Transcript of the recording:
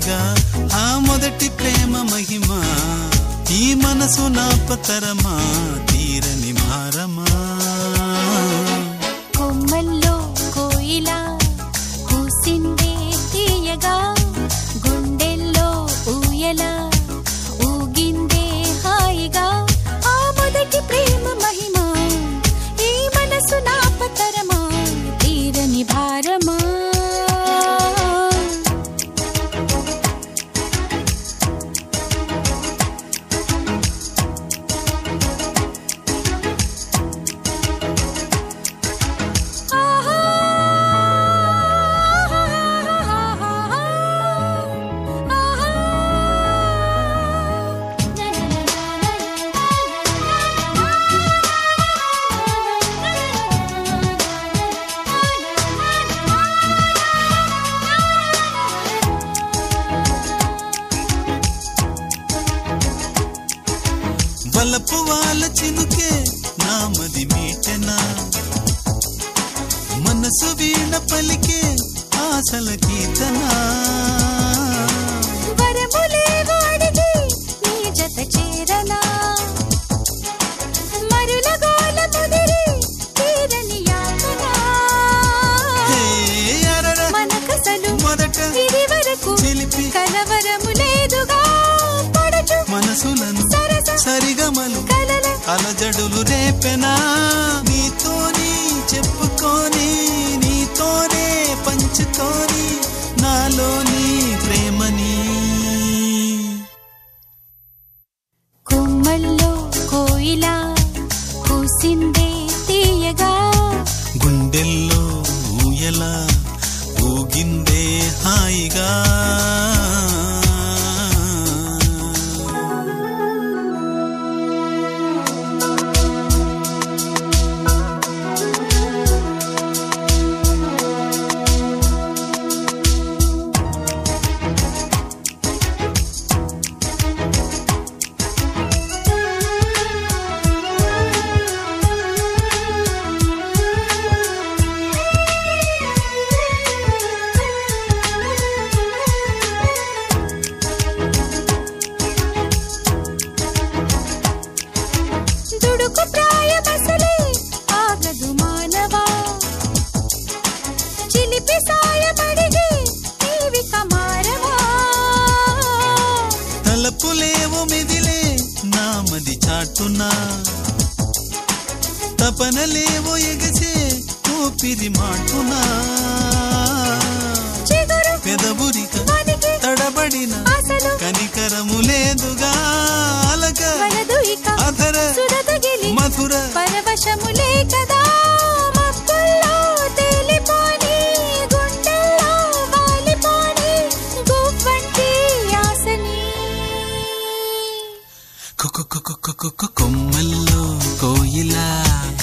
తీయగా ఆ మొదటి ప్రేమ మహిమ ఈ మనసు నాపతరమా తీరని భారమా కొమ్మల్లో కోయిలా కూసిందే తీయగా గుండెల్లో ఊయల ఊగిందే హాయిగా ఆ మొదటి ప్రేమ మహిమ ఈ మనసు నాపతరమా తీరని భారమా వలపు వాళ్ళ చినుకే నామది మీటెనా మనసు వీణ పలికే ఆశల కీర్తనా వరములేవో అడిగి నీ జత చేరనా మరుల గోల ముదిరి తీరని యాతనా హే అరర మనకసలు మొదట ఇది వరకు చిలిపి కలవరము లేదుగా పడచు మనసులను సరస సరిగమలు కలల అలజడులు రేపెనా నీతోని చెప్పుకొని నీతోనే పంచుకొని నాలోని ప్రేమని కొమ్మల్లో కోయిలా కూసిందే తీయగా గుండెల్లో ఊయల ఊగిందే హాయిగా దుడుకు ప్రాయమసలే ఆగదు మానవా చిలిపి సాయమడిగి నీవి కమారవా తలపులేవు మిదిలే నామది చాటునా తపనలేవో ఎగసే ఊపిరి మాటునా చిగురు పెదబురిక వనికి తడబడిన అసలు కనికరము లేదుగా అలక వలదు ఇక అధర సురతగిలి మధుర పరవశములే కదా మబ్బుల్లో తేలిపోని గుండెల్లో వాలిపోని గువ్వంటి ఆసని కొ- కొ- కొ- కొ- కొ- కొ- కొమ్మల్లో కోయిలా